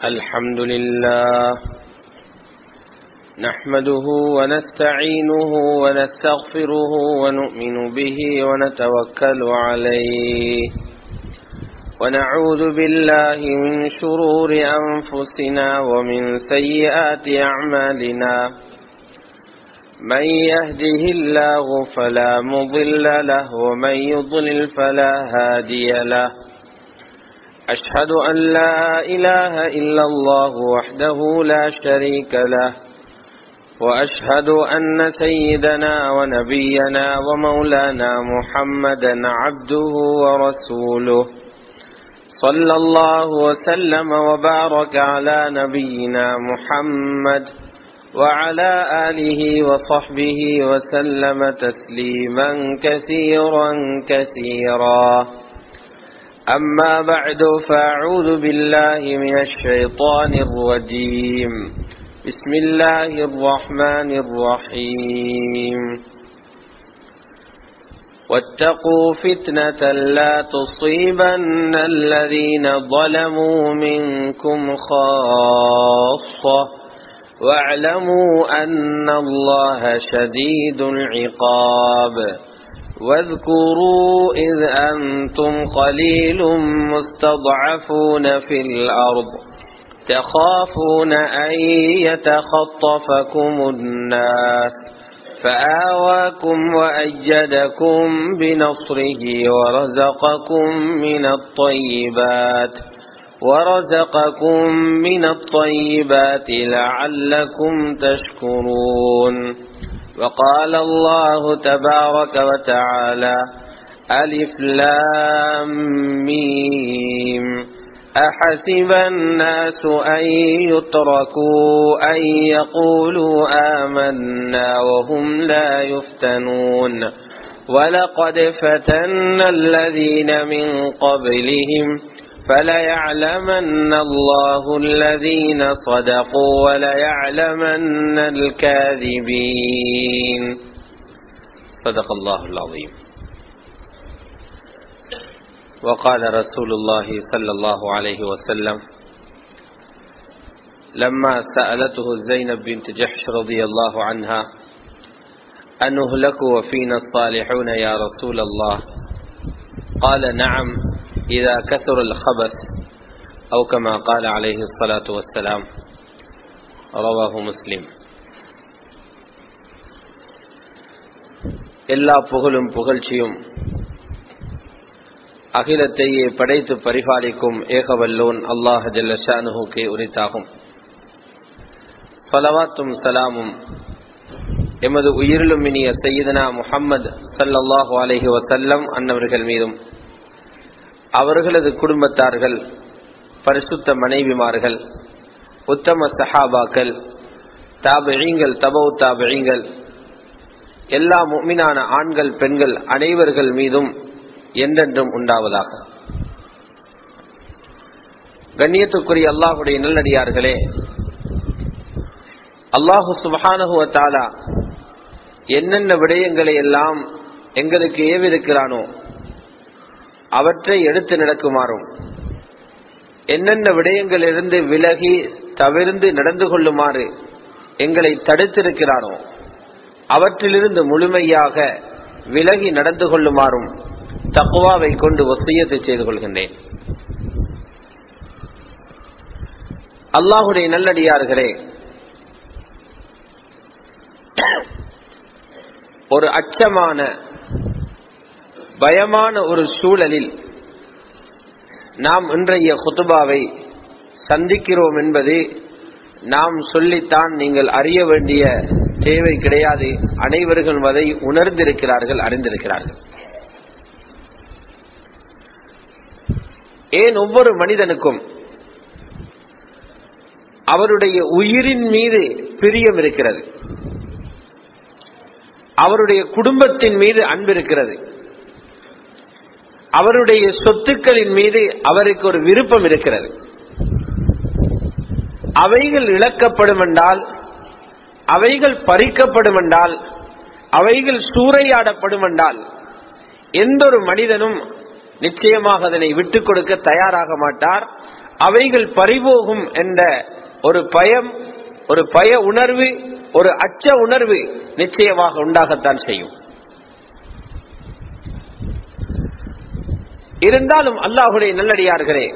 الحمد لله نحمده ونستعينه ونستغفره ونؤمن به ونتوكل عليه ونعوذ بالله من شرور أنفسنا ومن سيئات أعمالنا من يهده الله فلا مضل له ومن يضلل فلا هادي له أشهد أن لا إله إلا الله وحده لا شريك له وأشهد أن سيدنا ونبينا ومولانا محمدا عبده ورسوله صلى الله وسلم وبارك على نبينا محمد وعلى آله وصحبه وسلم تسليما كثيرا كثيرا أما بعد فأعوذ بالله من الشيطان الرجيم بسم الله الرحمن الرحيم واتقوا فتنة لا تصيبن الذين ظلموا منكم خاصة واعلموا أن الله شديد العقاب واذكروا إذ أنتم قليل مستضعفون في الأرض تخافون أن يتخطفكم الناس فآواكم وأجدكم بنصره ورزقكم من الطيبات ورزقكم من الطيبات لعلكم تشكرون وقال الله تبارك وتعالى ألف لام ميم أحسب الناس أن يتركوا أن يقولوا آمنا وهم لا يفتنون ولقد فتنا الذين من قبلهم فليعلمن الله الذين صدقوا وليعلمن الكاذبين صدق الله العظيم وقال رسول الله صلى الله عليه وسلم لما سألته زينب بنت جحش رضي الله عنها أنهلك وفينا الصالحون يا رسول الله قال نعم إذا كثر الخبث أو كما قال عليه الصلاة والسلام رواه مسلم எல்லா புகழும் புகழ்ச்சியும் அகிலத்தையே படைத்து பரிபாலிக்கும் ஏகவல்லோன் அல்லாஹ் ஜல்லஷானுகே உரித்தாகும் சலவாத்தும் சலாமும் எமது உயிரிலும் இனிய சையதனா முஹம்மது சல்லல்லாஹு அலஹி வசல்லம் அன்னவர்கள் மீதும் அவர்களது குடும்பத்தார்கள் பரிசுத்த மனைவிமார்கள் உத்தம சஹாபாக்கள் தாபிழிங்கள் தபவு தாபிழிங்கள் எல்லா முக்மினான ஆண்கள் பெண்கள் அனைவர்கள் மீதும் என்றென்றும் உண்டாவதாக கண்ணியத்துக்குரிய அல்லாஹுடைய நல்லடியார்களே அல்லாஹு சுபஹானகுவத்தாலா என்னென்ன விடயங்களை எல்லாம் எங்களுக்கு ஏவிருக்கிறானோ அவற்றை எடுத்து நடக்குமாறும் என்னென்ன விடயங்களிலிருந்து விலகி தவிர்ந்து நடந்து கொள்ளுமாறு எங்களை தடுத்திருக்கிறானோ அவற்றிலிருந்து முழுமையாக விலகி நடந்து கொள்ளுமாறும் தக்குவாவை கொண்டு ஒசியத்தை செய்து கொள்கின்றேன் அல்லாஹுடைய நல்லடியார்களே ஒரு அச்சமான பயமான ஒரு சூழலில் நாம் இன்றைய குத்துபாவை சந்திக்கிறோம் என்பது நாம் சொல்லித்தான் நீங்கள் அறிய வேண்டிய தேவை கிடையாது அனைவர்கள் அதை உணர்ந்திருக்கிறார்கள் அறிந்திருக்கிறார்கள் ஏன் ஒவ்வொரு மனிதனுக்கும் அவருடைய உயிரின் மீது பிரியம் இருக்கிறது அவருடைய குடும்பத்தின் மீது அன்பு இருக்கிறது அவருடைய சொத்துக்களின் மீது அவருக்கு ஒரு விருப்பம் இருக்கிறது அவைகள் இழக்கப்படும் என்றால் அவைகள் பறிக்கப்படும் என்றால் அவைகள் சூறையாடப்படும் என்றால் எந்த ஒரு மனிதனும் நிச்சயமாக அதனை விட்டுக் கொடுக்க தயாராக மாட்டார் அவைகள் பறிபோகும் என்ற ஒரு பயம் ஒரு பய உணர்வு ஒரு அச்ச உணர்வு நிச்சயமாக உண்டாகத்தான் செய்யும் இருந்தாலும் அல்லாஹுடைய நல்லடியார்களே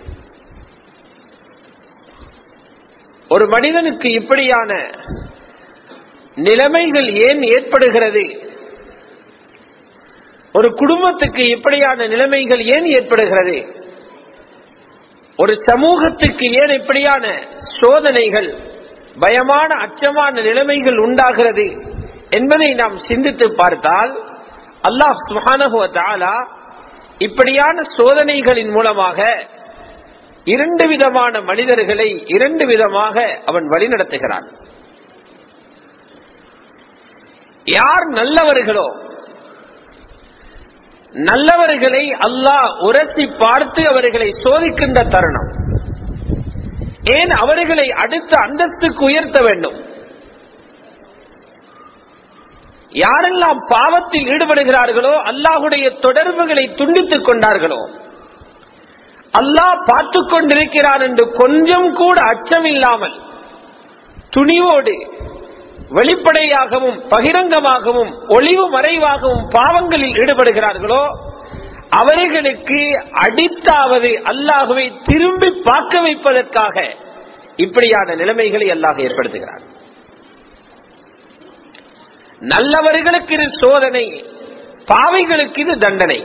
ஒரு மனிதனுக்கு இப்படியான நிலைமைகள் ஏன் ஏற்படுகிறது ஒரு குடும்பத்துக்கு இப்படியான நிலைமைகள் ஏன் ஏற்படுகிறது ஒரு சமூகத்துக்கு ஏன் இப்படியான சோதனைகள் பயமான அச்சமான நிலைமைகள் உண்டாகிறது என்பதை நாம் சிந்தித்து பார்த்தால் அல்லாஹ் சுஹானகுவத்தாலா இப்படியான சோதனைகளின் மூலமாக இரண்டு விதமான மனிதர்களை இரண்டு விதமாக அவன் வழிநடத்துகிறான் யார் நல்லவர்களோ நல்லவர்களை அல்லாஹ் உரசி பார்த்து அவர்களை சோதிக்கின்ற தருணம் ஏன் அவர்களை அடுத்த அந்தஸ்துக்கு உயர்த்த வேண்டும் யாரெல்லாம் பாவத்தில் ஈடுபடுகிறார்களோ அல்லாஹுடைய தொடர்புகளை துண்டித்துக் கொண்டார்களோ அல்லாஹ் பார்த்து கொண்டிருக்கிறான் என்று கொஞ்சம் கூட அச்சம் இல்லாமல் துணிவோடு வெளிப்படையாகவும் பகிரங்கமாகவும் ஒளிவு மறைவாகவும் பாவங்களில் ஈடுபடுகிறார்களோ அவர்களுக்கு அடித்தாவது அல்லாஹுவை திரும்பி பார்க்க வைப்பதற்காக இப்படியான நிலைமைகளை அல்லாஹ் ஏற்படுத்துகிறார் நல்லவர்களுக்கு இது சோதனை பாவைகளுக்கு இது தண்டனை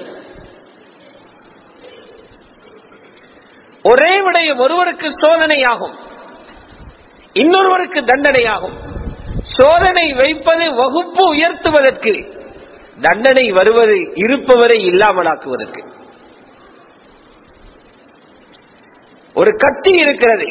ஒரே விடயம் ஒருவருக்கு சோதனையாகும் இன்னொருவருக்கு தண்டனையாகும் சோதனை வைப்பது வகுப்பு உயர்த்துவதற்கு தண்டனை வருவது இருப்பவரை இல்லாமலாக்குவதற்கு ஒரு கத்தி இருக்கிறது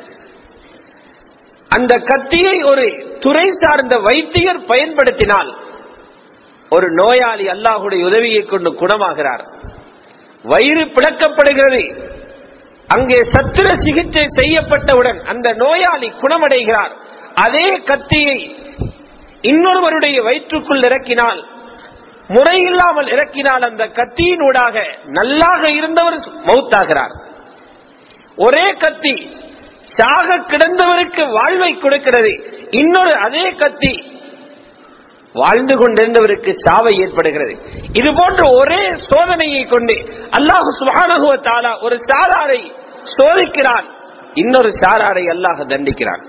அந்த கத்தியை ஒரு துறை சார்ந்த வைத்தியர் பயன்படுத்தினால் ஒரு நோயாளி அல்லாஹுடைய உதவியை கொண்டு குணமாகிறார் வயிறு பிளக்கப்படுகிறது அங்கே சத்திர சிகிச்சை செய்யப்பட்டவுடன் அந்த நோயாளி குணமடைகிறார் அதே கத்தியை இன்னொருவருடைய வயிற்றுக்குள் இறக்கினால் முறையில்லாமல் இறக்கினால் அந்த கத்தியினூடாக நல்லாக இருந்தவர் மௌத்தாகிறார் ஒரே கத்தி சாக கிடந்தவருக்கு வாழ்வை கொடுக்கிறது இன்னொரு அதே கத்தி வாழ்ந்து கொண்டிருந்தவருக்கு சாவை ஏற்படுகிறது இது போன்ற ஒரே சோதனையை கொண்டு அல்லாஹு சுபானகுவ தாலா ஒரு சாராரை சோதிக்கிறான் இன்னொரு சாராரை அல்லாஹ் தண்டிக்கிறான்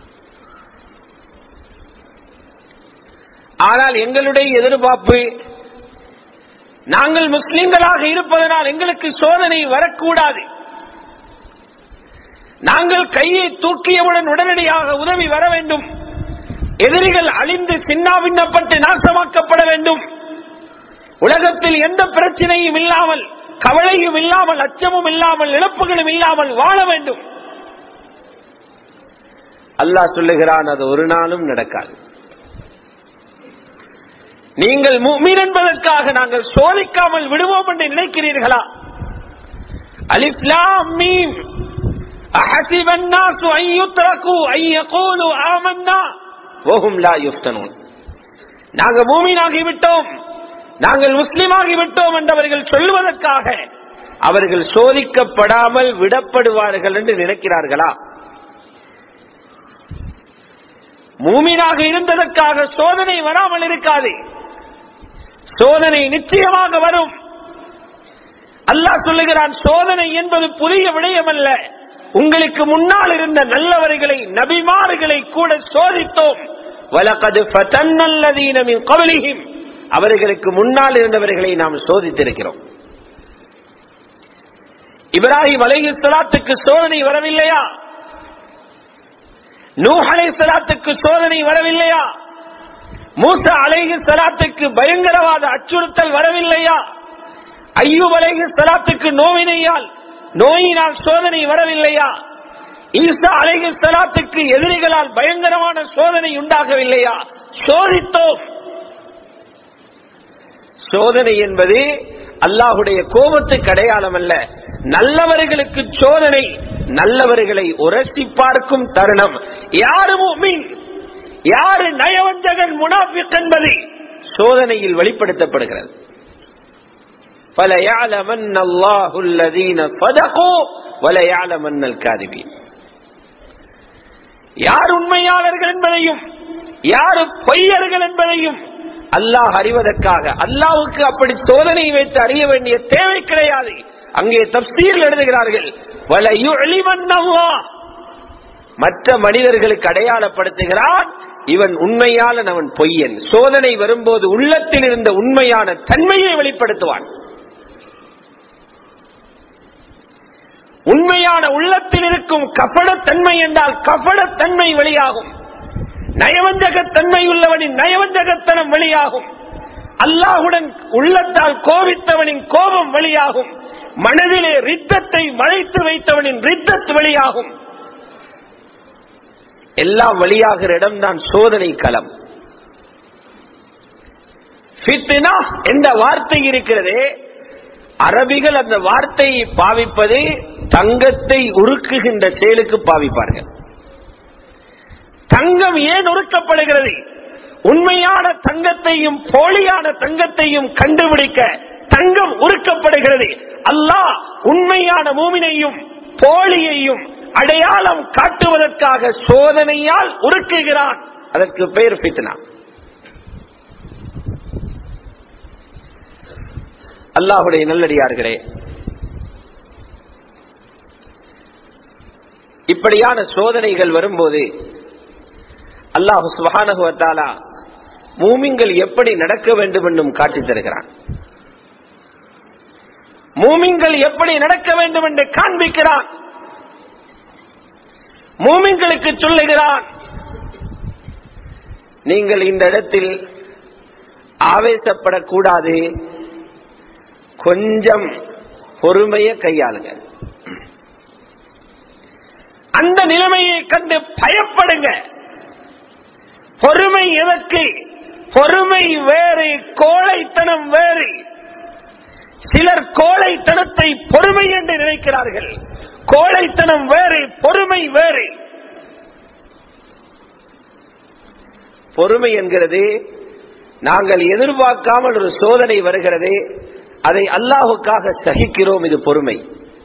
ஆனால் எங்களுடைய எதிர்பார்ப்பு நாங்கள் முஸ்லிம்களாக இருப்பதனால் எங்களுக்கு சோதனை வரக்கூடாது நாங்கள் கையை தூக்கியவுடன் உடனடியாக உதவி வர வேண்டும் எதிரிகள் அழிந்து சின்னாபின்னப்பட்டு நாசமாக்கப்பட வேண்டும் உலகத்தில் எந்த பிரச்சனையும் இல்லாமல் கவலையும் இல்லாமல் அச்சமும் இல்லாமல் இழப்புகளும் இல்லாமல் வாழ வேண்டும் அல்லாஹ் சொல்லுகிறான் அது ஒரு நாளும் நடக்காது நீங்கள் முக்மீன் என்பதற்காக நாங்கள் சோதிக்காமல் விடுவோம் என்று நினைக்கிறீர்களா அலிப்லாம் மீம் أحسب الناس أن يتركوا أن يقولوا آمنا وهم لا يفتنون நாங்க மூமினாகி விட்டோம் நாங்கள் முஸ்லிமாகி விட்டோம் என்றவர்கள் சொல்லுவதற்காக அவர்கள் சோதிக்கப்படாமல் விடப்படுவார்கள் என்று நினைக்கிறார்களா மூமினாக இருந்ததற்காக சோதனை வராமல் இருக்காது சோதனை நிச்சயமாக வரும் அல்லாஹ் சொல்லுகிறான் சோதனை என்பது புதிய விடயம் அல்ல உங்களுக்கு முன்னால் இருந்த நல்லவர்களை நபிமார்களை கூட சோதித்தோம் வலகது ஃபதன்னல்லதீனமின் கவலிஹிம் அவர்களுக்கு முன்னால் இருந்தவர்களை நாம் சோதித்திருக்கிறோம் இப்ராஹிம் அலைஹி சலாத்துக்கு சோதனை வரவில்லையா நூஹ் அலை சலாத்துக்கு சோதனை வரவில்லையா மூசா அலைஹி சலாத்துக்கு பயங்கரவாத அச்சுறுத்தல் வரவில்லையா ஐயூப் அலைஹி சலாத்துக்கு நோவினையால் நோயினால் சோதனை வரவில்லையா ஈசா அலைஹி சலாத்துக்கு எதிரிகளால் பயங்கரமான சோதனை உண்டாகவில்லையா சோதித்தோம் சோதனை என்பது அல்லாஹுடைய கோபத்துக்கு அடையாளம் அல்ல நல்லவர்களுக்கு சோதனை நல்லவர்களை உரசி பார்க்கும் தருணம் யாரு மீன் யாரு நயவஞ்சகன் முனாஃபிக் என்பது சோதனையில் வெளிப்படுத்தப்படுகிறது فَلَيَعْلَمَنَّ اللَّهُ الَّذِينَ صَدَقُوا வலையாளமன்னல் காதிபி யார் உண்மையாளர்கள் என்பதையும் யார் பொய்யர்கள் என்பதையும் அல்லாஹ் அறிவதற்காக அல்லாவுக்கு அப்படி சோதனை வைத்து அறிய வேண்டிய தேவை கிடையாது அங்கே தப்சீரில் எழுதுகிறார்கள் மற்ற மனிதர்களுக்கு அடையாளப்படுத்துகிறான் இவன் உண்மையாளன் அவன் பொய்யன் சோதனை வரும்போது உள்ளத்தில் இருந்த உண்மையான தன்மையை வெளிப்படுத்துவான் உண்மையான உள்ளத்தில் இருக்கும் கபடத்தன்மை என்றால் கபடத்தன்மை வெளியாகும் நயவஞ்சகத்தன்மை உள்ளவனின் நயவஞ்சகத்தனம் வெளியாகும் அல்லாஹுடன் உள்ளத்தால் கோபித்தவனின் கோபம் வெளியாகும் மனதிலே ரித்தத்தை மறைத்து வைத்தவனின் ரித்தத் வெளியாகும் எல்லாம் வெளியாகிற இடம்தான் சோதனை களம் ஃபித்னா என்ற வார்த்தை இருக்கிறதே அரபிகள் அந்த வார்த்தையை பாவிப்பது தங்கத்தை உருக்குகின்ற செயலுக்கு பாவிப்பார்கள் தங்கம் ஏன் உருக்கப்படுகிறது உண்மையான தங்கத்தையும் போலியான தங்கத்தையும் கண்டுபிடிக்க தங்கம் உருக்கப்படுகிறது அல்லாஹ் உண்மையான மூமினையும் போலியையும் அடையாளம் காட்டுவதற்காக சோதனையால் உருக்குகிறான் அதற்கு பெயர் ஃபித்னா அல்லாஹுடைய நல்லடியார்களே இப்படியான சோதனைகள் வரும்போது அல்லாஹு சுகானகுவத்தாலா மூமிங்கள் எப்படி நடக்க வேண்டும் என்றும் காட்டித் தருகிறான் மூமிங்கள் எப்படி நடக்க வேண்டும் என்று காண்பிக்கிறான் மூமிங்களுக்கு சொல்லுகிறான் நீங்கள் இந்த இடத்தில் ஆவேசப்படக்கூடாது கொஞ்சம் பொறுமைய கையாளுங்க அந்த நிலைமையை கண்டு பயப்படுங்க பொறுமை எதற்கு பொறுமை வேறு கோழைத்தனம் வேறு சிலர் கோழைத்தனத்தை பொறுமை என்று நினைக்கிறார்கள் கோழைத்தனம் வேறு பொறுமை வேறு பொறுமை என்கிறது நாங்கள் எதிர்பார்க்காமல் ஒரு சோதனை வருகிறது அதை அல்லாஹுக்காக சகிக்கிறோம் இது பொறுமை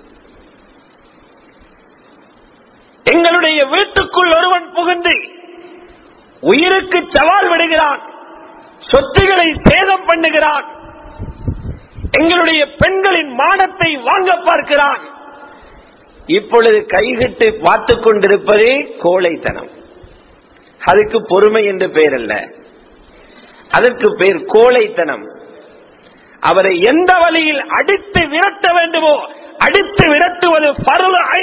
எங்களுடைய வீட்டுக்குள் ஒருவன் புகுந்து உயிருக்கு சவால் விடுகிறான் சொத்துக்களை சேதம் பண்ணுகிறான் எங்களுடைய பெண்களின் மானத்தை வாங்க பார்க்கிறான் இப்பொழுது கைகிட்டு பார்த்துக் கொண்டிருப்பதே கோழைத்தனம் அதுக்கு பொறுமை என்று பெயர் அல்ல அதற்கு பெயர் கோழைத்தனம் அவரை எந்த வழியில் அடித்து விரட்ட வேண்டுமோ அடித்து விரட்டுவது பருவ ஐ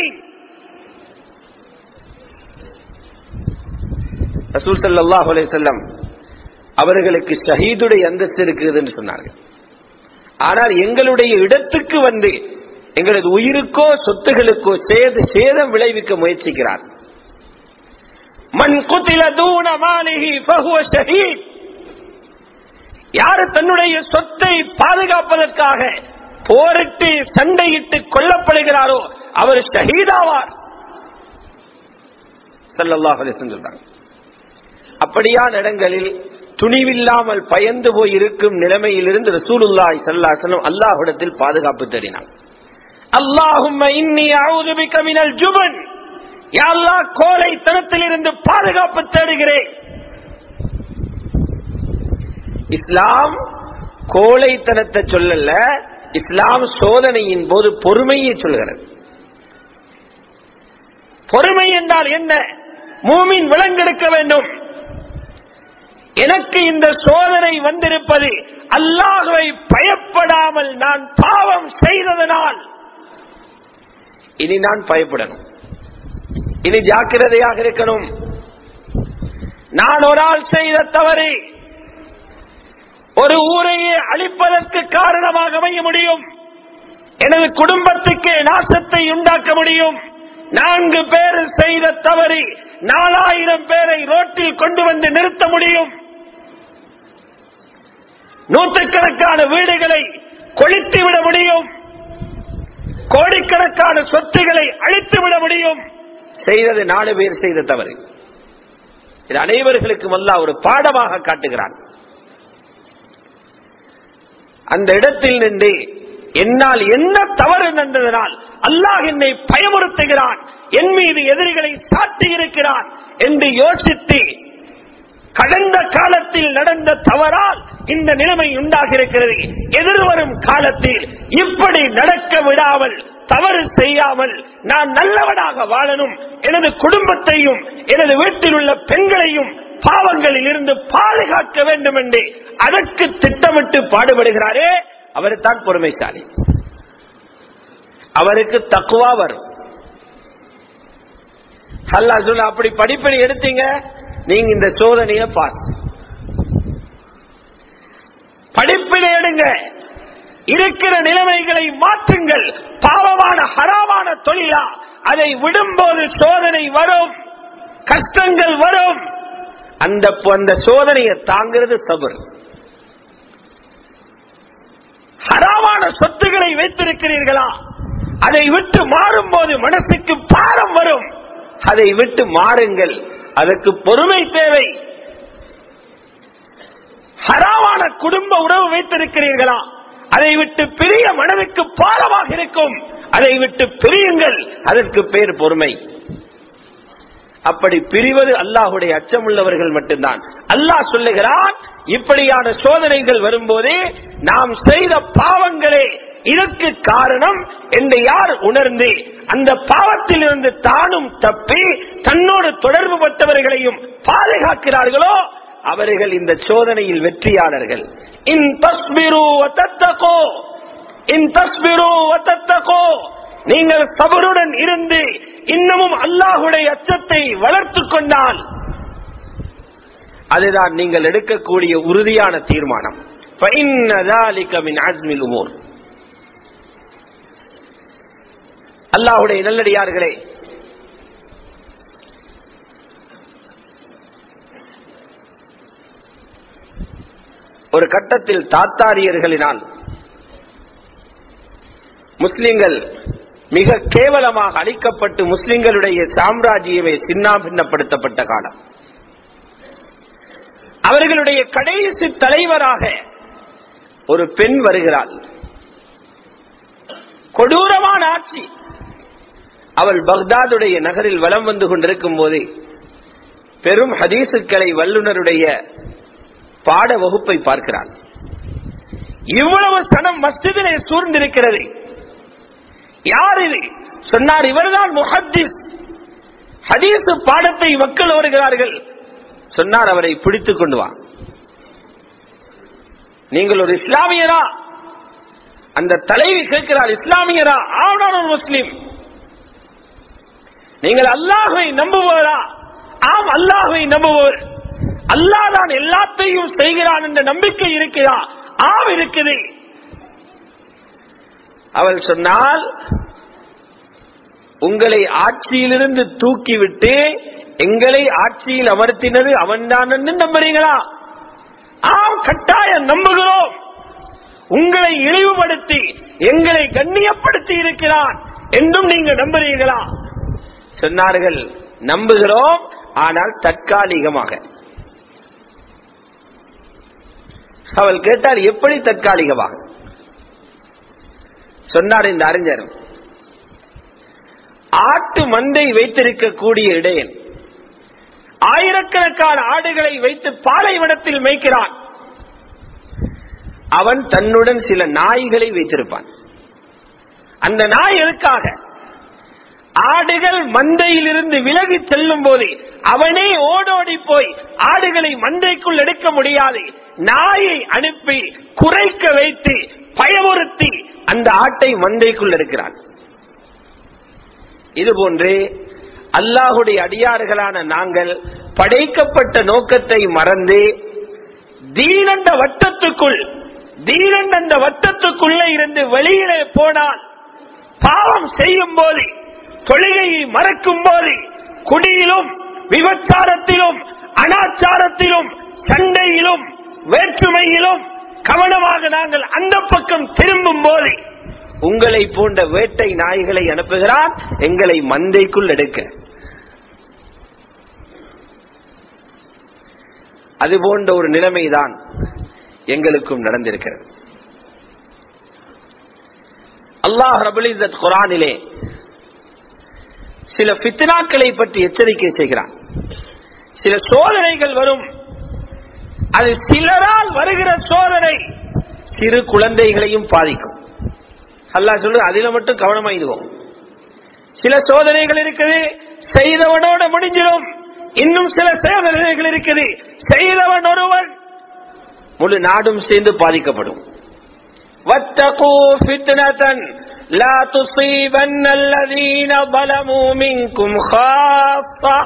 ரசூல் சல்லாஹ் செல்லம் அவர்களுக்கு ஷஹீதுடைய அந்தஸ்து இருக்குது என்று சொன்னார்கள் ஆனால் எங்களுடைய இடத்துக்கு வந்து எங்களது உயிருக்கோ சொத்துகளுக்கோ சேத சேதம் விளைவிக்க முயற்சிக்கிறார் மண் குத்தில தூண மாளிகி பகுவ ஷஹீத் யாரு தன்னுடைய சொத்தை பாதுகாப்பதற்காக போரிட்டு சண்டையிட்டு கொல்லப்படுகிறாரோ அவர் ஷஹீதாவார் சல்லல்லாஹ் சொல்றாங்க அப்படியான இடங்களில் துணிவில்லாமல் பயந்து போய் இருக்கும் நிலைமையிலிருந்து ரசூலுல்லாய் சல்லாசனம் அல்லாஹுடத்தில் பாதுகாப்பு தேடினான் அல்லாஹும் இன்னி அவுதுபிக்க மினல் ஜுபன் யாழ்லா கோழைத்தனத்தில் இருந்து பாதுகாப்பு தேடுகிறேன் இஸ்லாம் கோழைத்தனத்தை சொல்லல இஸ்லாம் சோதனையின் போது பொறுமையை சொல்கிறது பொறுமை என்றால் என்ன மூமின் விலங்கெடுக்க வேண்டும் எனக்கு இந்த சோதனை வந்திருப்பது அல்லாஹுவை பயப்படாமல் நான் பாவம் செய்ததனால் இனி நான் பயப்படணும் இனி ஜாக்கிரதையாக இருக்கணும் நான் ஒரு ஆள் செய்த தவறு ஒரு ஊரையே அழிப்பதற்கு காரணமாக அமைய முடியும் எனது குடும்பத்துக்கு நாசத்தை உண்டாக்க முடியும் நான்கு பேர் செய்த தவறு நாலாயிரம் பேரை ரோட்டில் கொண்டு வந்து நிறுத்த முடியும் நூற்றுக்கணக்கான வீடுகளை கொளித்து விட முடியும் கோடிக்கணக்கான சொத்துக்களை அழித்து விட முடியும் செய்தது நாலு பேர் செய்த தவறு இது அனைவர்களுக்கும் அல்ல ஒரு பாடமாக காட்டுகிறான் அந்த இடத்தில் நின்று என்னால் என்ன தவறு நடந்ததனால் அல்லாஹ் என்னை பயமுறுத்துகிறான் என் மீது எதிரிகளை சாட்டி இருக்கிறான் என்று யோசித்து கடந்த காலத்தில் நடந்த தவறால் இந்த நிலைமை உண்டாகியிருக்கிறது எதிர்வரும் காலத்தில் இப்படி நடக்க விடாமல் தவறு செய்யாமல் நான் நல்லவனாக வாழணும் எனது குடும்பத்தையும் எனது வீட்டில் உள்ள பெண்களையும் பாவங்களில் இருந்து பாதுகாக்க வேண்டும் என்று அதற்கு திட்டமிட்டு பாடுபடுகிறாரே அவர் தான் பொறுமைசாலி அவருக்கு தக்குவா வரும் அல்லா சொல்ல அப்படி படிப்பனை எடுத்தீங்க நீங்க இந்த சோதனையை பாரு படிப்பினை எடுங்க இருக்கிற நிலைமைகளை மாற்றுங்கள் பாவமான ஹராமான தொழிலா அதை விடும்போது சோதனை வரும் கஷ்டங்கள் வரும் அந்த அந்த சோதனையை தாங்கிறது சபர் ஹராமான சொத்துக்களை வைத்திருக்கிறீர்களா அதை விட்டு மாறும் போது மனசுக்கு பாரம் வரும் அதை விட்டு மாறுங்கள் அதற்கு பொறுமை தேவை ஹராமான குடும்ப உறவு வைத்திருக்கிறீர்களா அதை விட்டு பிரிய மனதுக்கு பாரமாக இருக்கும் அதை விட்டு பிரியுங்கள் அதற்கு பேர் பொறுமை அப்படி பிரிவது அல்லாஹுடைய அச்சமுள்ளவர்கள் மட்டும்தான் அல்லாஹ் சொல்லுகிறான் இப்படியான சோதனைகள் வரும்போதே நாம் செய்த பாவங்களே இதற்கு காரணம் என்று யார் உணர்ந்து அந்த பாவத்தில் இருந்து தானும் தப்பி தன்னோடு தொடர்பு பட்டவர்களையும் பாதுகாக்கிறார்களோ அவர்கள் இந்த சோதனையில் வெற்றியாளர்கள் இன் தஸ்பிரு வத்தத்தகோ இன் தஸ்பிரு வத்தத்தகோ நீங்கள் சபருடன் இருந்து இன்னமும் அல்லாஹுடைய அச்சத்தை வளர்த்துக் கொண்டால் அதுதான் நீங்கள் எடுக்கக்கூடிய உறுதியான தீர்மானம் فَإِنَّ ذَلِكَ مِنْ عَزْمِ الْأُمُورِ அல்லாஹுடைய நல்லடியார்களே ஒரு கட்டத்தில் தாத்தாரியர்களினால் முஸ்லிம்கள் மிக கேவலமாக அளிக்கப்பட்டு முஸ்லிம்களுடைய சாம்ராஜ்யமே சின்னாபின்னப்படுத்தப்பட்ட காலம் அவர்களுடைய கடைசி தலைவராக ஒரு பெண் வருகிறாள் கொடூரமான ஆட்சி அவள் பக்தாதுடைய நகரில் வலம் வந்து கொண்டிருக்கும் போது பெரும் ஹதீசுக்களை வல்லுநருடைய பாட வகுப்பை பார்க்கிறாள் இவ்வளவு சனம் மஸ்ஜிதிலே சூழ்ந்திருக்கிறது யார் இது சொன்னார் இவர்தான் முஹத்திஸ் ஹதீஸ் பாடத்தை மக்கள் வருகிறார்கள் சொன்னார் அவரை பிடித்துக் கொண்டு வா நீங்கள் ஒரு இஸ்லாமியரா அந்த தலைவி கேட்கிறார் இஸ்லாமியரா ஆவணான் ஒரு முஸ்லிம் நீங்கள் அல்லாஹை நம்புவரா ஆம் அல்லாஹை நம்புவர் அல்லாஹ் தான் எல்லாத்தையும் செய்கிறான் என்ற நம்பிக்கை இருக்கிறா ஆம் இருக்குது அவள் சொன்னால் உங்களை ஆட்சியிலிருந்து தூக்கிவிட்டு எங்களை ஆட்சியில் அமர்த்தினது அவன்தான் என்று நம்புறீங்களா ஆம் கட்டாயம் நம்புகிறோம் உங்களை இழிவுபடுத்தி எங்களை கண்ணியப்படுத்தி இருக்கிறான் என்றும் நீங்க நம்புறீங்களா சொன்னார்கள் நம்புகிறோம் ஆனால் தற்காலிகமாக அவள் கேட்டால் எப்படி தற்காலிகமாக சொன்னார் இந்த அறிஞர் ஆட்டு மந்தை வைத்திருக்கக்கூடிய இடையன் ஆயிரக்கணக்கான ஆடுகளை வைத்து பாலைவனத்தில் மேய்க்கிறான் அவன் தன்னுடன் சில நாய்களை வைத்திருப்பான் அந்த நாய் எதுக்காக ஆடுகள் மந்தையிலிருந்து விலகி செல்லும் போது அவனே ஓடோடி போய் ஆடுகளை மந்தைக்குள் எடுக்க முடியாது நாயை அனுப்பி குறைக்க வைத்து பயமுறுத்தி அந்த ஆட்டை மந்தைக்குள் எடுக்கிறான் இதுபோன்று அல்லாஹுடைய அடியார்களான நாங்கள் படைக்கப்பட்ட நோக்கத்தை மறந்து தீனண்ட வட்டத்துக்குள் தீனண்ட அந்த வட்டத்துக்குள்ளே இருந்து வெளியிலே போனால் பாவம் செய்யும் போது தொழுகையை மறக்கும் போது குடியிலும் விபச்சாரத்திலும் அனாச்சாரத்திலும் சண்டையிலும் வேற்றுமையிலும் கவனமாக நாங்கள் அந்த பக்கம் திரும்பும் போது உங்களை போன்ற வேட்டை நாய்களை அனுப்புகிறான் எங்களை மந்தைக்குள் எடுக்க அது போன்ற ஒரு நிலைமைதான் எங்களுக்கும் நடந்திருக்கிறது அல்லாஹ் ரபுல் இஸ்ஸத் குரானிலே சில பித்னாக்களை பற்றி எச்சரிக்கை செய்கிறான் சில சோதனைகள் வரும் அது சிலரால் வருகிற சோதனை சிறு குழந்தைகளையும் பாதிக்கும் அல்லாஹ் சொல்லு அதில மட்டும் கவனமாயிடுவோம் சில சோதனைகள் இருக்குது செய்தவனோட முடிஞ்சிடும் இன்னும் சில சோதனைகள் இருக்குது செய்தவன் ஒருவன் முழு நாடும் சேர்ந்து பாதிக்கப்படும் واتقوا فتنة لا تصيبن الذين ظلموا منكم خاصة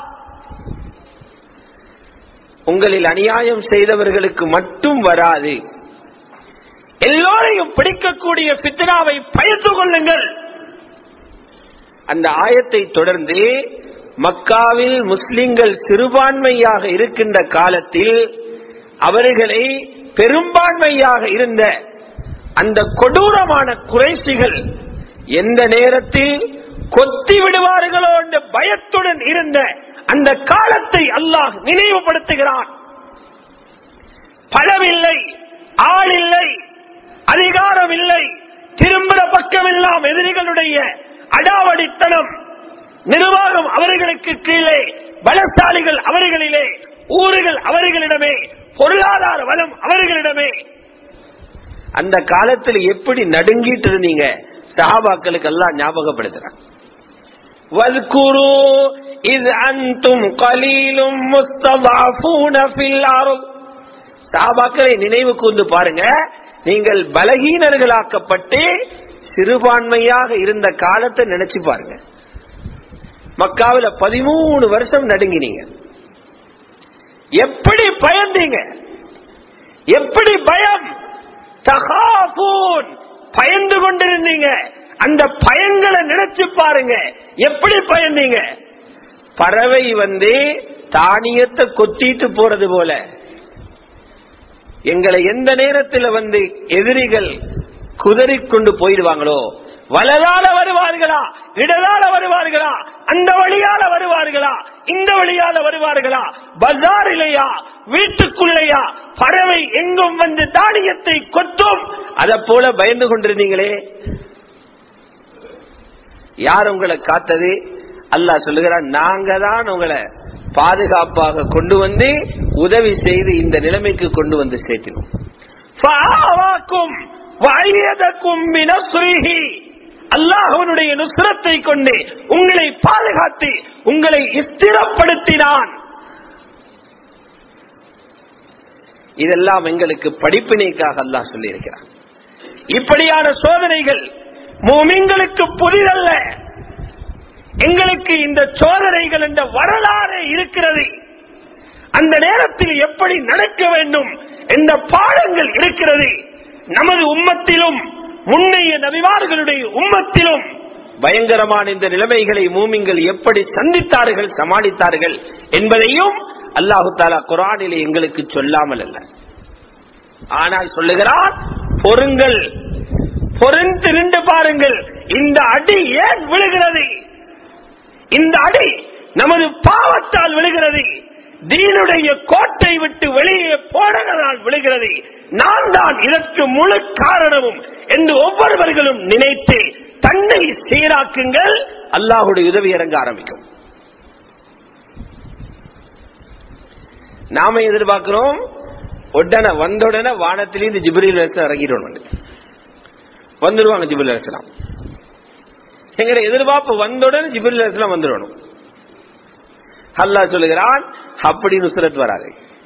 உங்களில் அநியாயம் செய்தவர்களுக்கு மட்டும் வராது எல்லோரையும் பிடிக்கக்கூடிய பித்னாவை பயந்து கொள்ளுங்கள் அந்த ஆயத்தை தொடர்ந்து மக்காவில் முஸ்லிம்கள் சிறுபான்மையாக இருக்கின்ற காலத்தில் அவர்களை பெரும்பான்மையாக இருந்த அந்த கொடூரமான குறைசிகள் எந்த நேரத்தில் கொத்தி விடுவார்களோ என்ற பயத்துடன் இருந்த அந்த காலத்தை அல்லாஹ் நினைவுபடுத்துகிறான் பழமில்லை ஆள் இல்லை அதிகாரம் இல்லை திரும்புற பக்கமெல்லாம் எதிரிகளுடைய அடாவடித்தனம் நிர்வாகம் அவர்களுக்கு கீழே பலசாலிகள் அவர்களிலே ஊர்கள் அவர்களிடமே பொருளாதார வளம் அவர்களிடமே அந்த காலத்தில் எப்படி நடுங்கிட்டு இருந்தீங்க சஹாபாக்களுக்கு எல்லாம் ஞாபகப்படுத்துறாங்க واذكروا إذ أنتم قليل مستضعفون في الأرض சாபாக்களை நினைவு கூர்ந்து பாருங்க நீங்கள் பலகீனர்களாக்கப்பட்டு சிறுபான்மையாக இருந்த காலத்தை நினைச்சு பாருங்க மக்காவில பதிமூணு வருஷம் நடுங்கினீங்க எப்படி பயந்தீங்க எப்படி பயம் தகாபூன் பயந்து கொண்டிருந்தீங்க அந்த பயங்களை நினைச்சு பாருங்க எப்படி பயந்தீங்க பறவை வந்து தானியத்தை கொத்திட்டு போறது போல எங்களை எந்த நேரத்தில் வந்து எதிரிகள் குதறிக்கொண்டு போயிடுவாங்களோ வலதால வருவார்களா இடதால வருவார்களா அந்த வழியால வருவார்களா இந்த வழியால வருவார்களா பஜாரிலையா வீட்டுக்குள்ளையா பறவை எங்கும் வந்து தானியத்தை கொத்தும் அத போல பயந்து கொண்டிருந்தீங்களே யார் உங்களை காத்தது அல்லாஹ் சொல்லுகிறான் நாங்க தான் உங்களை பாதுகாப்பாக கொண்டு வந்து உதவி செய்து இந்த நிலைமைக்கு கொண்டு வந்து சேர்த்தினோம் فَآوَاكُمْ وَأَيَّدَكُمْ بِنَصْرِهِ அல்லாஹ்வுடைய நுஸ்ரத்தை கொண்டு உங்களை பாதுகாத்து உங்களை ஸ்திரப்படுத்தினான் இதெல்லாம் எங்களுக்கு படிப்பினைக்காக அல்லாஹ் சொல்லி இருக்கிறான் இப்படியான சோதனைகள் மூமிங்களுக்கு புதிதல்ல எங்களுக்கு இந்த சோதனைகள் என்ற வரலாறு இருக்கிறது அந்த நேரத்தில் எப்படி நடக்க வேண்டும் என்ற பாடங்கள் இருக்கிறது நமது உம்மத்திலும் முன்னைய நபிமார்களுடைய உம்மத்திலும் பயங்கரமான இந்த நிலைமைகளை மூமிங்கள் எப்படி சந்தித்தார்கள் சமாளித்தார்கள் என்பதையும் அல்லாஹு தாலா குரானிலே எங்களுக்கு சொல்லாமல் அல்ல ஆனால் சொல்லுகிறான் பொருங்கள் பொருந்து நின்று பாருங்கள் இந்த அடி ஏன் விழுகிறது இந்த அடி நமது பாவத்தால் விழுகிறது தீனுடைய கோட்டை விட்டு வெளியே போனதால் விழுகிறது நான் தான் இதற்கு முழு காரணமும் என்று ஒவ்வொருவர்களும் நினைத்து தன்னை சீராக்குங்கள் அல்லாஹுடைய உதவி இறங்க ஆரம்பிக்கும் நாம எதிர்பார்க்கிறோம் உடனே வந்த உடனே வானத்திலிருந்து ஜிப்ரீல் அலிஸ்லாம் இறங்கிடணும் வந்துடுவாங்க ஜிப்ரீல் அலிஸ்லாம் எங்களை எதிர்பார்ப்பு வந்த உடனே ஜிப்ரீல் அலிஸ்லாம் வந்துடணும் அல்லாஹ் சொல்லுகிறான் அப்படி நுசரத் வராது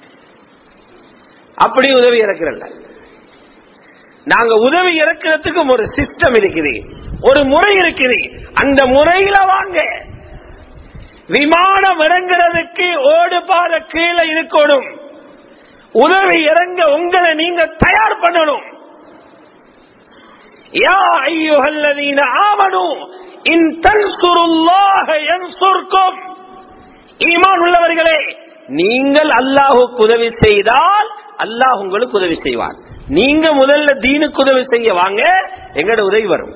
அப்படி உதவி இறக்கிறல்ல நாங்க உதவி இறக்கிறதுக்கும் ஒரு சிஸ்டம் இருக்குது ஒரு முறை இருக்குது அந்த முறையில வாங்க விமானம் இறங்குறதுக்கு ஓடு பாத கீழே இருக்கணும் உதவி இறங்க உங்களை நீங்க தயார் பண்ணணும் யா ஐயுஹல்லதீன ஆமனு இன் தன்சுருல்லாஹ யன்சுர்கும் ஈமான் உள்ளவர்களே நீங்கள் அல்லாஹுக்கு உதவி செய்தால் அல்லாஹ் உங்களுக்கு உதவி செய்வார் நீங்க முதல்ல தீனுக்கு உதவி செய்ய வாங்க எங்கட உதவி வரும்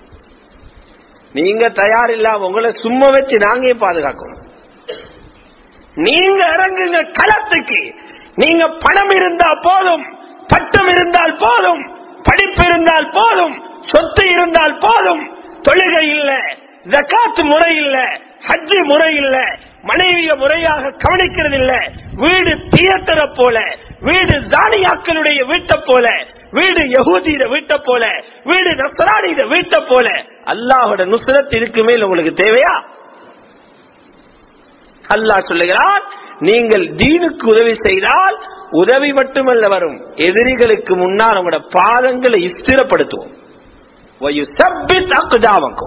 நீங்க தயார் இல்லாம உங்களை சும்மா வச்சு நாங்க பாதுகாக்கணும் நீங்க இறங்குங்க களத்துக்கு நீங்க பணம் இருந்தா போதும் பட்டம் இருந்தால் போதும் படிப்பு இருந்தால் போதும் சொத்து இருந்தால் போதும் தொழுகை இல்ல ஜக்காத்து முறை இல்ல ஹஜ்ஜி முறை இல்ல மனைவிய முறையாக கவனிக்கிறது இல்ல வீடு தியேட்டர போல வீடு ஜானியாக்களுடைய வீட்டை போல வீடு யகூதியிட வீட்டை போல வீடு நசராணியிட வீட்டை போல அல்லாஹோட நுசரத் இதுக்கு மேல் உங்களுக்கு தேவையா அல்லாஹ் சொல்லுகிறான் நீங்கள் தீனுக்கு உதவி செய்தால் உதவி மட்டுமல்ல வரும் எதிரிகளுக்கு முன்னால் உங்களோட பாதங்களை ஸ்திரப்படுத்துவோம் وَيُثَبِّتْ أَقْدَامَكُمْ.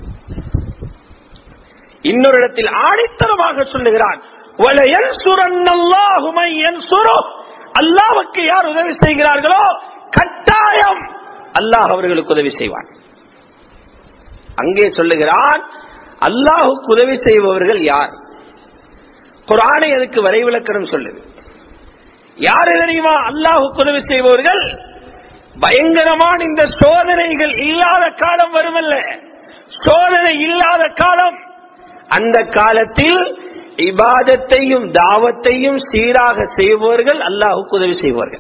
இன்னொரு இடத்தில் ஆணித்தரமாக சொல்லுகிறான் وَلَيَنْصُرَنَّ اللَّهُ مَن يَنْصُرُهُ. அல்லாஹ்வுக்கு யார் உதவி செய்கிறார்களோ கட்டாயம் அல்லாஹ் அவர்களுக்கு உதவி செய்வான் அங்கே சொல்லுகிறான் அல்லாஹுக்கு உதவி செய்பவர்கள் யார் குரானை அதுக்கு வரைவிலக்கணம் சொல்லுது யாரு தெரியுமா அல்லாஹுக்கு உதவி செய்பவர்கள் பயங்கரமான இந்த சோதனைகள் இல்லாத காலம் வருமல்ல சோதனை இல்லாத காலம் அந்த காலத்தில் இபாதத்தையும் தாவத்தையும் சீராக செய்பவர்கள் அல்லாஹுக்கு உதவி செய்வார்கள்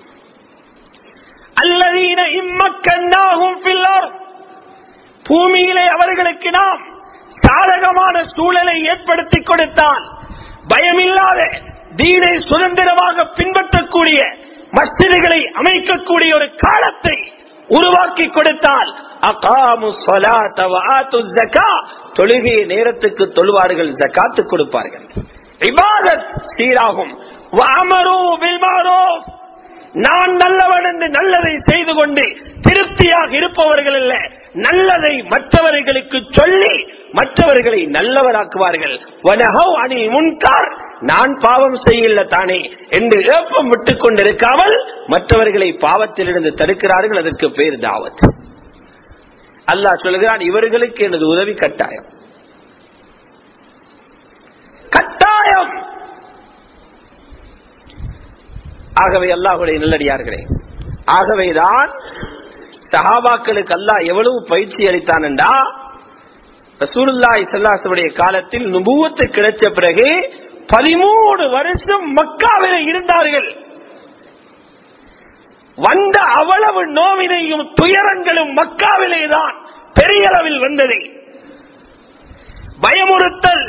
அல்லதீன இம்மக்கன்னாகும் பில்லர் பூமியிலே அவர்களுக்கு நாம் சாதகமான சூழலை ஏற்படுத்தி கொடுத்தால் பயமில்லாத தீனை சுதந்திரமாக பின்பற்றக்கூடிய மஸ்திகளை அமைக்கக்கூடிய ஒரு காலத்தை உருவாக்கி கொடுத்தால் அகாமு ஸலாத்த வ ஆத்து ஸக்கா தொழுகையை நேரத்துக்கு தொழுவார்கள் ஜக்காத்து கொடுப்பார்கள் இபாதத் சீராகும் வ அமரு பில் மஅரூஃப் நான் நல்லவன் என்று நல்லதை செய்து கொண்டு திருப்தியாக இருப்பவர்கள் அல்ல நல்லதை மற்றவர்களுக்கு சொல்லி மற்றவர்களை நல்லவராக்குவார்கள் வனஹவ் அனில் முன்கார் நான் பாவம் செய்யல தானே என்று ஏப்பம் விட்டுக் கொண்டிருக்காமல் மற்றவர்களை பாவத்திலிருந்து தடுக்கிறார்கள் அதற்கு பேர் தாவத் அல்லாஹ் சொல்லுகிறான் இவர்களுக்கு எனது உதவி கட்டாயம் கட்டாயம் ஆகவே அல்லாஹுடைய நல்லடியார்களே ஆகவேதான் சஹாபாக்களுக்கு அல்லாஹ் எவ்வளவு பயிற்சி அளித்தான் என்றா ரசூலுல்லாஹி ஸல்லல்லாஹு காலத்தில் நுபுவத்து கிடைச்ச பிறகு பதிமூணு வருஷம் மக்காவிலே இருந்தார்கள் வந்த அவ்வளவு நோவினையும் துயரங்களும் மக்காவிலே தான் பெரிய அளவில் வந்தது பயமுறுத்தல்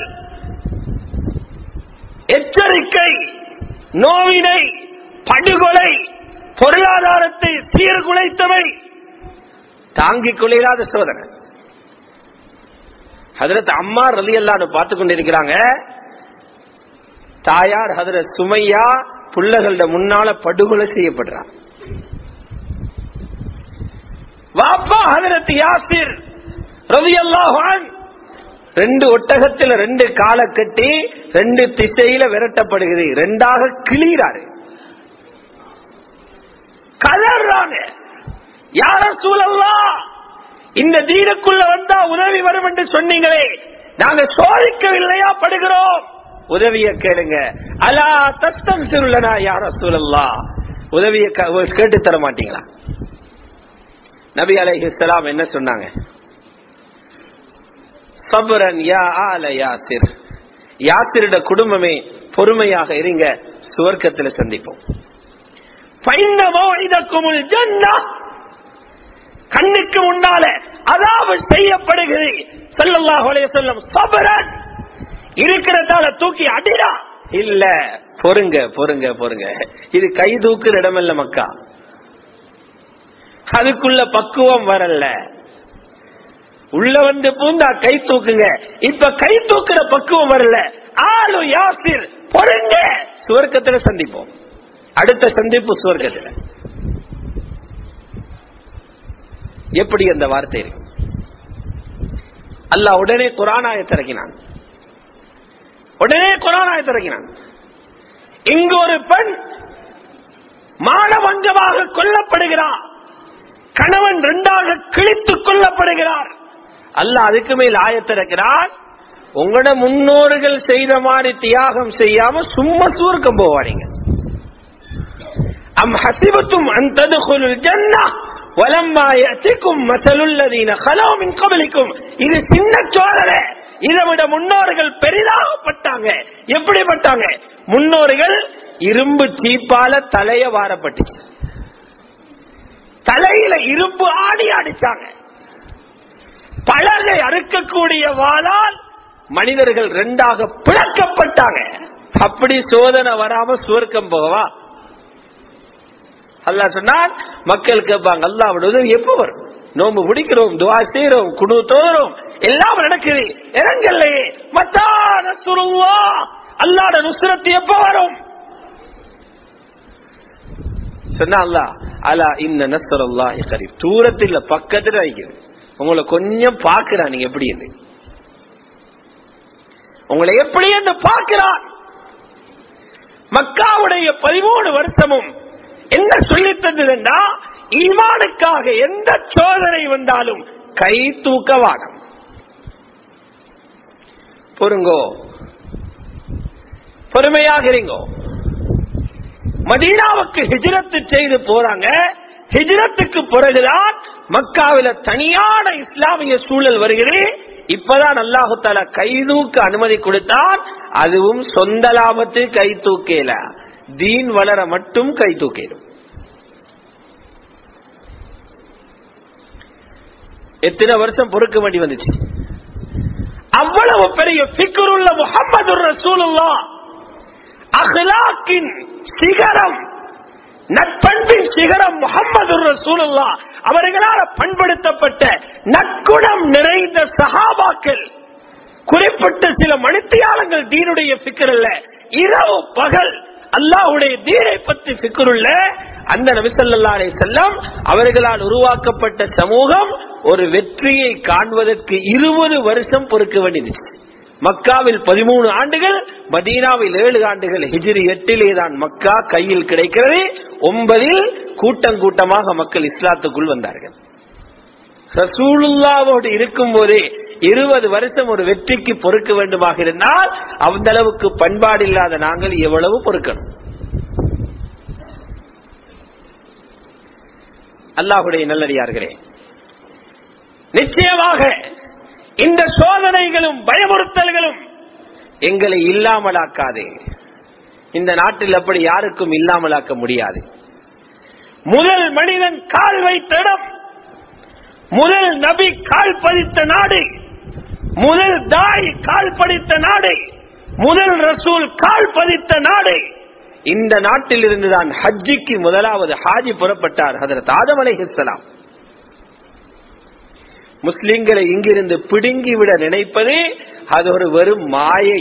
எச்சரிக்கை நோவினை படுகொலை பொருளாதாரத்தை சீர்குலைத்தவை தாங்கிக் கொள்ளாத சோதனை ஹதரத் அம்மா ரலி அல்லான்னு பார்த்து கொண்டிருக்கிறாங்க தாயார் ஹதரத் சுமையா புள்ளகள முன்னால படுகொலை செய்யப்படுறார் வாப்பா ஹதரத் யாசிர் ரவி அல்லாஹான் ரெண்டு ஒட்டகத்துல ரெண்டு காலை கட்டி ரெண்டு திசையில விரட்டப்படுகிறது ரெண்டாக கிளீறாரு கதறாங்க யார சூழல்லா இந்த தீனுக்குள்ள வந்தா உதவி வரும் என்று சொன்னீங்களே நாங்க சோதிக்கவில்லையா படுகிறோம் உதவிய கேளுங்க அலா தத்தம் சிறுலனா யார சூழல்லா உதவிய கேட்டு தர மாட்டீங்களா நபி அலைஹிஸ்லாம் என்ன சொன்னாங்க சபரன் யா ஆல யாசிர் யாத்திரிட குடும்பமே பொறுமையாக இருங்க சுவர்க்கத்தில் சந்திப்போம் கண்ணுக்கு முன்னால அதாவது செய்யப்படுகிறது செல்லல்லாஹ் சொல்லும் சபரன் இருக்கிறதால தூக்கி அடிடா இல்ல பொறுங்க பொறுங்க பொறுங்க இது கை தூக்குற இடமல்ல மக்கா அதுக்குள்ள பக்குவம் வரல உள்ள வந்து பூந்தா கை தூக்குங்க இப்ப கை தூக்குற பக்குவம் வரல ஆளு யாசிர் பொறுங்க சுவர்க்கத்துல சந்திப்போம் அடுத்த சந்திப்பு சுவர்க்கத்துல எப்படி அந்த வார்த்தை இருக்கு அல்ல உடனே குரானாய திறக்கினான் உடனே குரானாய திறக்கினான் இங்கு ஒரு பெண் மானவஞ்சமாக கொல்லப்படுகிறார் கணவன் ரெண்டாக கிழித்துக் கொல்லப்படுகிறார் அல்ல அதுக்கு மேல் ஆயத்திறக்கிறார் உங்களோட முன்னோர்கள் செய்த மாதிரி தியாகம் செய்யாம சும்மா சூர்க்கம் போவாடிங்க அம் ஹசிபத்தும் அந்த ஜன்னா வலம்மா யத்திக்கும் மசலுல்லதீன ஹலோ மின் கபலிக்கும் இது சின்ன சோதனை இதை விட முன்னோர்கள் பெரிதாகப்பட்டாங்க எப்படிப்பட்டாங்க முன்னோர்கள் இரும்பு சீப்பால தலைய வாரப்பட்டுச்சு தலையில இரும்பு ஆடி அடிச்சாங்க பலகை அறுக்கக்கூடிய வாளால் மனிதர்கள் ரெண்டாக பிளக்கப்பட்டாங்க அப்படி சோதனை வராம சுவர்க்கம் போகவா அல்லாஹ் சொன்னால் மக்கள் கேட்பாங்க அல்லாவோட உதவி எப்ப வரும் நோம்பு பிடிக்கிறோம் துவா செய்யறோம் குடு தோறும் எல்லாம் நடக்குது இறங்கல்லையே மத்தான சுருவா அல்லாட நுசுரத்து எப்ப வரும் சொன்னா அல்லாஹ் அலா இன்ன நஸ்ர் அல்லாஹ் கரீப் தூரத்தில் பக்கத்துல வைக்குது உங்களை கொஞ்சம் பாக்குறான் நீங்க எப்படி என்று உங்களை எப்படி என்று பார்க்கிறான் மக்காவுடைய பதிமூணு வருஷமும் என்ன சொல்லி தந்ததுன்னா ஈமானுக்காக எந்த சோதனை வந்தாலும் கை தூக்க வாடம் பொறுங்கோ பொறுமையாக இருங்கோ மதீனாவுக்கு ஹிஜ்ரத்து செய்து போறாங்க ஹிஜ்ரத்துக்கு பிறகுதான் மக்காவில தனியான இஸ்லாமிய சூழல் வருகிறது இப்பதான் அல்லாஹு தாலா கைதூக்க அனுமதி கொடுத்தான் அதுவும் சொந்த லாபத்து கை தூக்கல தீன் வளர மட்டும் கை தூக்கிடும் எத்தனை வருஷம் பொறுக்க வேண்டி வந்துச்சு அவ்வளவு பெரிய பிக்கருள்ள முகமது ரசூலுல்லா அஹ்லாக்கின் சிகரம் நட்பண்பின் சிகரம் முகமது ரசூலுல்லா அவர்களால் பண்படுத்தப்பட்ட நற்குணம் நிறைந்த சகாபாக்கள் குறிப்பிட்ட சில மணித்தியாலங்கள் தீனுடைய பிக்கர் அல்ல இரவு பகல் அல்லாஹுடைய தீனை பற்றி பிக்கருள்ள அந்த நபிசல்லா அலை செல்லம் அவர்களால் உருவாக்கப்பட்ட சமூகம் ஒரு வெற்றியை காண்பதற்கு இருபது வருஷம் பொறுக்க வேண்டியது மக்காவில் பதிமூணு ஆண்டுகள் மதீனாவில் ஏழு ஆண்டுகள் ஹிஜிரி எட்டிலே தான் மக்கா கையில் கிடைக்கிறது ஒன்பதில் கூட்டம் கூட்டமாக மக்கள் இஸ்லாத்துக்குள் வந்தார்கள் ரசூலுல்லாவோடு இருக்கும் போதே இருபது வருஷம் ஒரு வெற்றிக்கு பொறுக்க வேண்டுமாக இருந்தால் அந்த அளவுக்கு பண்பாடு இல்லாத நாங்கள் எவ்வளவு பொறுக்கணும் அல்லாஹுடைய நல்லடியார்களே நிச்சயமாக இந்த சோதனைகளும் பயமுறுத்தல்களும் எங்களை இல்லாமலாக்காதே இந்த நாட்டில் அப்படி யாருக்கும் இல்லாமலாக்க முடியாது முதல் மனிதன் கால் வைத்த இடம் முதல் நபி கால் பதித்த நாடு முதல் தாய் கால் பதித்த நாடு முதல் ரசூல் கால் பதித்த நாடு இந்த நாட்டில் இருந்துதான் ஹஜ்ஜிக்கு முதலாவது ஹாஜி புறப்பட்டார் ஹதரத் ஆதம் அலைஹிஸ்ஸலாம் முஸ்லிம்களை இங்கிருந்து பிடுங்கி விட நினைப்பதே அது ஒரு வெறும் மாயை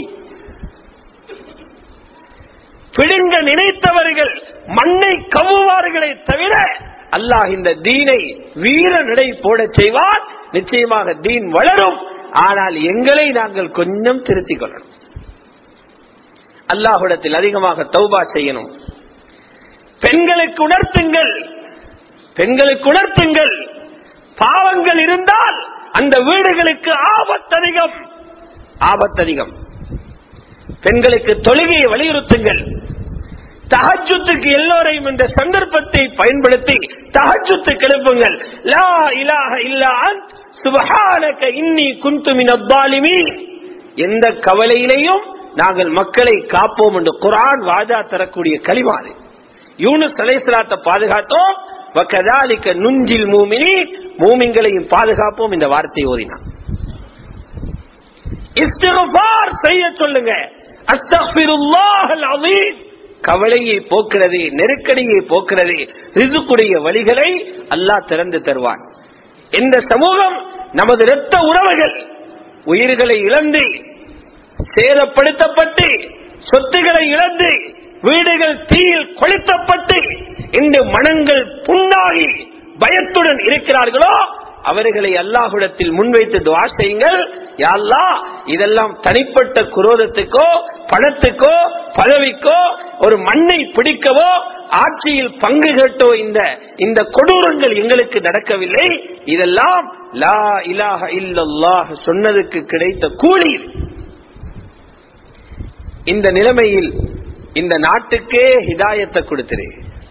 பிடுங்க நினைத்தவர்கள் மண்ணை கவுவார்களே தவிர அல்லாஹ் இந்த தீனை வீர நடை போட செய்வார் நிச்சயமாக தீன் வளரும் ஆனால் எங்களை நாங்கள் கொஞ்சம் திருத்திக் கொள்ளணும் அல்லாஹுடத்தில் அதிகமாக தௌபா செய்யணும் பெண்களுக்கு உணர்த்துங்கள் பெண்களுக்கு உணர்த்துங்கள் பாவங்கள் இருந்தால் அந்த வீடுகளுக்கு ஆபத்ததிகம் ஆபத்ததிகம் பெண்களுக்கு தொழுகையை வலியுறுத்துங்கள் தஹஜுத்துக்கு எல்லோரையும் இந்த சந்தர்ப்பத்தை பயன்படுத்தி தஹஜுத்து கிளப்புங்கள் லா இலாஹ இல்லா அன்த் சுபஹானக இன்னி குன்து மினல் எந்த கவலையிலையும் நாங்கள் மக்களை காப்போம் என்று குரான் வாஜா தரக்கூடிய கலிமாது யூனுஸ் அலைசலாத்தை பாதுகாத்தோம் வக்கதாலிக்க நுஞ்சில் மூமினி மூமிங்களையும் பாதுகாப்போம் இந்த வார்த்தை ஓதினான் இஸ்திகுபார் செய்ய சொல்லுங்க அஸ்தக்ஃபிருல்லாஹல் அலீம் கவலையை போக்குறது நெருக்கடியை போக்குறது ரிசுக்குடைய வழிகளை அல்லாஹ் திறந்து தருவான் இந்த சமூகம் நமது இரத்த உறவுகள் உயிர்களை இழந்து சேதப்படுத்தப்பட்டு சொத்துக்களை இழந்து வீடுகள் தீயில் கொளுத்தப்பட்டு இந்த மனங்கள் புண்ணாகி பயத்துடன் இருக்கிறார்களோ அவர்களை அல்லாஹுடத்தில் முன்வைத்து துவா செய்யுங்கள் யாழ்லா இதெல்லாம் தனிப்பட்ட குரோதத்துக்கோ பணத்துக்கோ பதவிக்கோ ஒரு மண்ணை பிடிக்கவோ ஆட்சியில் பங்கு கேட்டோ இந்த இந்த கொடூரங்கள் எங்களுக்கு நடக்கவில்லை இதெல்லாம் லா இலாஹ இல்லல்லாஹ் சொன்னதுக்கு கிடைத்த கூலி இந்த நிலைமையில் இந்த நாட்டுக்கே ஹிதாயத்தை கொடுத்திரு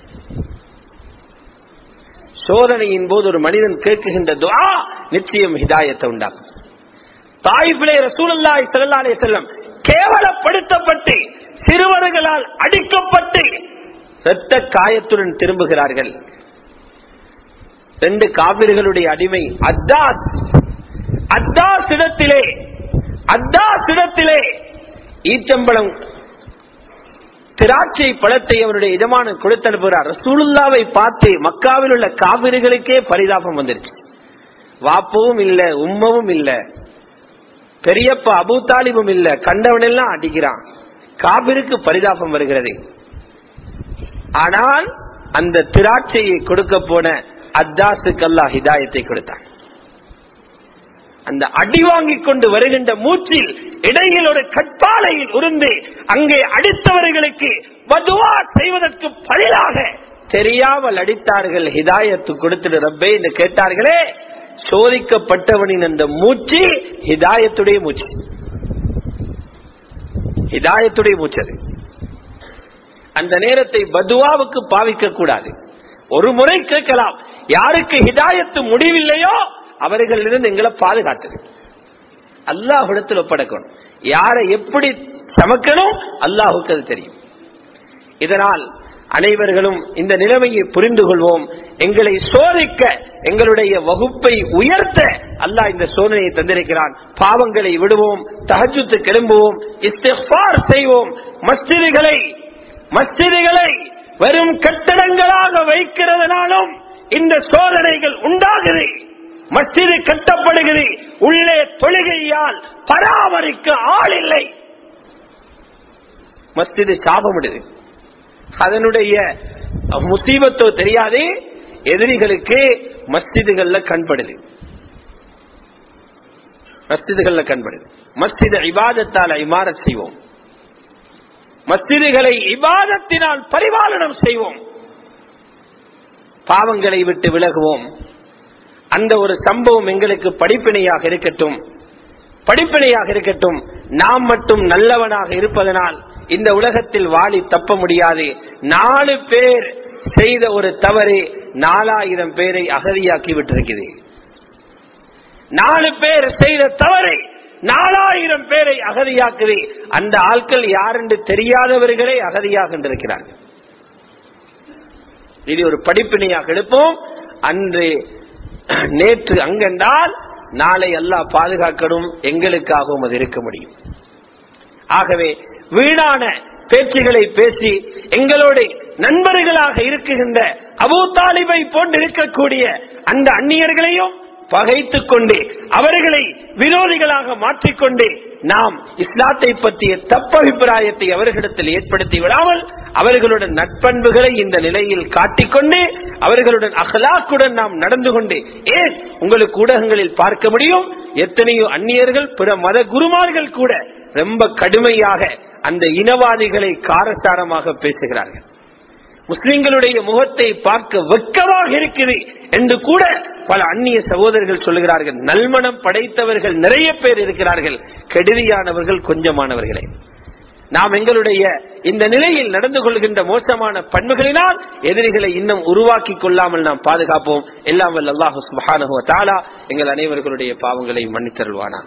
சோதனையின் போது ஒரு மனிதன் கேட்குகின்ற துவா நிச்சயம் ஹிதாயத்தை உண்டாக்கும் தாய்பிளே ரசூலுல்லாஹி ஸல்லல்லாஹு அலைஹி வஸல்லம் கேவலப்படுத்தப்பட்டு சிறுவர்களால் அடிக்கப்பட்டு இரத்த காயத்துடன் திரும்புகிறார்கள் ரெண்டு காவிர்களுடைய அடிமை அத்தாஸ் அத்தாஸ் இடத்திலே அத்தாஸ் இடத்திலே ஈச்சம்பளம் திராட்சை பழத்தை அவருடைய எஜமானன் கொடுத்து அனுப்புகிறார் ரசூலுல்லாவை பார்த்து மக்காவில் உள்ள காவிரிகளுக்கே பரிதாபம் வந்துருச்சு வாப்பவும் இல்ல உம்மவும் இல்ல பெரியப்பா அபு தாலிபும் இல்ல கண்டவனெல்லாம் அடிக்கிறான் காவிருக்கு பரிதாபம் வருகிறது ஆனால் அந்த திராட்சையை கொடுக்க போன அத்தாசுக்கு அல்லாஹ் ஹிதாயத்தை கொடுத்தான் அந்த அடி வாங்கிக் கொண்டு வருகின்ற மூச்சில் இடையில் ஒரு கட்பாலையில் உருந்து அங்கே அடித்தவர்களுக்கு வதுவா செய்வதற்கு பதிலாக தெரியாமல் அடித்தார்கள் ஹிதாயத்து கொடுத்துட்டு ரப்பே என்று கேட்டார்களே சோதிக்கப்பட்டவனின் அந்த மூச்சு ஹிதாயத்துடைய மூச்சு ஹிதாயத்துடைய மூச்சு அது அந்த நேரத்தை பதுவாவுக்கு பாவிக்க கூடாது ஒரு முறை கேட்கலாம் யாருக்கு ஹிதாயத்து முடிவில்லையோ அவர்களிடம் எங்களை பாதுகாத்தது அல்லாஹுடத்தில் ஒப்படைக்கணும் யாரை எப்படி சமக்கணும் அல்லாஹுக்கு அது தெரியும் இதனால் அனைவர்களும் இந்த நிலைமையை புரிந்து கொள்வோம் எங்களை சோதிக்க எங்களுடைய வகுப்பை உயர்த்த அல்லாஹ் இந்த சோதனையை தந்திருக்கிறான் பாவங்களை விடுவோம் தகஜத்து கிளம்புவோம் இஸ்திஃபார் செய்வோம் மஸ்ஜிதுகளை மஸ்ஜிதுகளை வெறும் கட்டடங்களாக வைக்கிறதுனாலும் இந்த சோதனைகள் உண்டாகுது மஸ்ஜிது கட்டப்படுகிறது உள்ளே தொழுகையால் பராமரிக்க ஆள் இல்லை மஸ்ஜிது சாபமிடுது அதனுடைய முசீபத்தோ தெரியாது எதிரிகளுக்கு மஸ்ஜிதுகள்ல கண்படுது மஸ்ஜிதுகள்ல கண்படுது மஸ்ஜித இபாதத்தால் இமாரத் செய்வோம் மஸ்ஜிதுகளை இபாதத்தினால் பரிபாலனம் செய்வோம் பாவங்களை விட்டு விலகுவோம் அந்த ஒரு சம்பவம் எங்களுக்கு படிப்பினையாக இருக்கட்டும் படிப்பினையாக இருக்கட்டும் நாம் மட்டும் நல்லவனாக இருப்பதனால் இந்த உலகத்தில் வாழி தப்ப முடியாது நாலு பேர் செய்த ஒரு தவறு நாலாயிரம் பேரை அகதியாக்கி விட்டிருக்கிறது நாலு பேர் செய்த தவறை நாலாயிரம் பேரை அகதியாக்குது அந்த ஆட்கள் யாரென்று தெரியாதவர்களே அகதியாக இருக்கிறார்கள் இது ஒரு படிப்பினையாக எடுப்போம் அன்று நேற்று அங்கென்றால் நாளை எல்லாம் பாதுகாக்கணும் எங்களுக்காகவும் அது இருக்க முடியும் ஆகவே வீணான பேச்சுகளை பேசி எங்களோட நண்பர்களாக இருக்குகின்ற அபூ தாலிபை போன்று இருக்கக்கூடிய அந்த அந்நியர்களையும் பகைத்துக் கொண்டு அவர்களை விரோதிகளாக மாற்றிக்கொண்டு நாம் இஸ்லாத்தை பற்றிய தப்பபிப்பிராயத்தை அவர்களிடத்தில் ஏற்படுத்தி விடாமல் அவர்களுடன் நட்பண்புகளை இந்த நிலையில் காட்டிக்கொண்டு அவர்களுடன் அகலாக்குடன் நாம் நடந்து கொண்டு ஏன் உங்களுக்கு ஊடகங்களில் பார்க்க முடியும் எத்தனையோ அந்நியர்கள் பிற மத குருமார்கள் கூட ரொம்ப கடுமையாக அந்த இனவாதிகளை காரசாரமாக பேசுகிறார்கள் முஸ்லிம்களுடைய முகத்தை பார்க்க வெக்கமாக இருக்குது என்று கூட பல அந்நிய சகோதரர்கள் சொல்லுகிறார்கள் நல்மணம் படைத்தவர்கள் நிறைய பேர் இருக்கிறார்கள் கெடுதியானவர்கள் கொஞ்சமானவர்களே நாம் எங்களுடைய இந்த நிலையில் நடந்து கொள்கின்ற மோசமான பண்புகளினால் எதிரிகளை இன்னும் உருவாக்கி கொள்ளாமல் நாம் பாதுகாப்போம் எல்லாம் வல்ல அல்லாஹு சுபஹானஹு தாலா எங்கள் அனைவர்களுடைய பாவங்களை மன்னித்தருள்வானா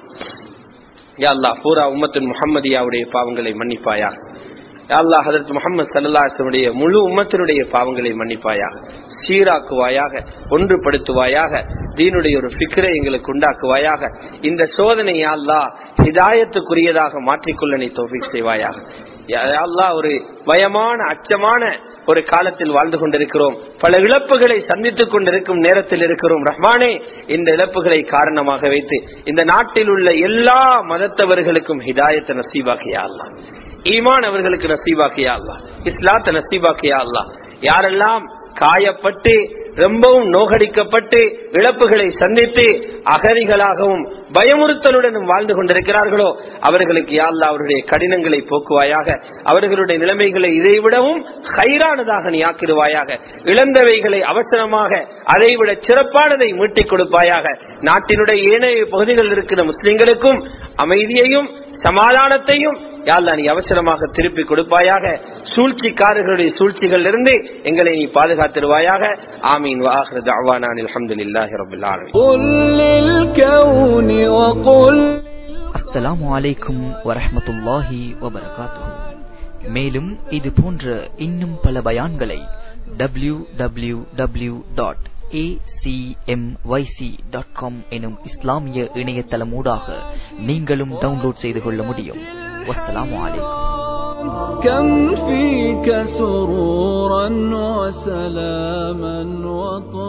யா அல்லாஹ் பூரா உம்மத்தின் முஹம்மதியாவுடைய பாவங்களை மன்னிப்பாயா யா அல்லாஹ் ஹதரத் முகமது சல்லாஹனுடைய முழு உம்மத்தினுடைய பாவங்களை மன்னிப்பாயாக சீராக்குவாயாக ஒன்றுபடுத்துவாயாக தீனுடைய ஒரு பிக்கரை எங்களுக்கு உண்டாக்குவாயாக இந்த சோதனை யா அல்லாஹ் ஹிதாயத்துக்குரியதாக மாற்றிக்கொள்ள நீ தோஃபிக் செய்வாயாக யா அல்லாஹ் ஒரு பயமான அச்சமான ஒரு காலத்தில் வாழ்ந்து கொண்டிருக்கிறோம் பல இழப்புகளை சந்தித்துக் கொண்டிருக்கும் நேரத்தில் இருக்கிறோம் ரஹ்மானே இந்த இழப்புகளை காரணமாக வைத்து இந்த நாட்டில் உள்ள எல்லா மதத்தவர்களுக்கும் ஹிதாயத்தை நசீபாக்கியா அல்லா ஈமான் அவர்களுக்கு நசீபாக்கியா அல்லா இஸ்லாத்த நசீபாக்கியா அல்லா யாரெல்லாம் காயப்பட்டு ரொம்பவும் நோகடிக்கப்பட்டு இழப்புகளை சந்தித்து அகதிகளாகவும் பயமுறுத்தலுடனும் வாழ்ந்து கொண்டிருக்கிறார்களோ அவர்களுக்கு யாழ்லா அவருடைய கடினங்களை போக்குவாயாக அவர்களுடைய நிலைமைகளை இதைவிடவும் ஹைரானதாக நீ ஆக்கிடுவாயாக இழந்தவைகளை அவசரமாக அதைவிட சிறப்பானதை மீட்டிக் கொடுப்பாயாக நாட்டினுடைய ஏனைய பகுதிகளில் இருக்கிற முஸ்லிம்களுக்கும் அமைதியையும் சமாதானத்தையும் யாழ்லா நீ அவசரமாக திருப்பி கொடுப்பாயாக சூழ்ச்சிக்காரர்களுடைய சூழ்ச்சிகள் இருந்து எங்களை நீ பாதுகாத்திருவாயாக ஆமீன் வாஹர் தாவானான் அலமதுல்லாஹி ரபுல் ஆலமீன் قل للكون وقل அஸ்ஸலாமு அலைக்கும் வரஹ்மத்துல்லாஹி வபரகாத்துஹு மேலும் இது போன்ற இன்னும் பல பயான்களை www.acmyc.com டாட் காம் எனும் இஸ்லாமிய இணையதளமூடாக நீங்களும் டவுன்லோட் செய்து கொள்ள முடியும் வஸ்ஸலாமு அலைக்கும் كم فيك سرورا وسلاما وطهورا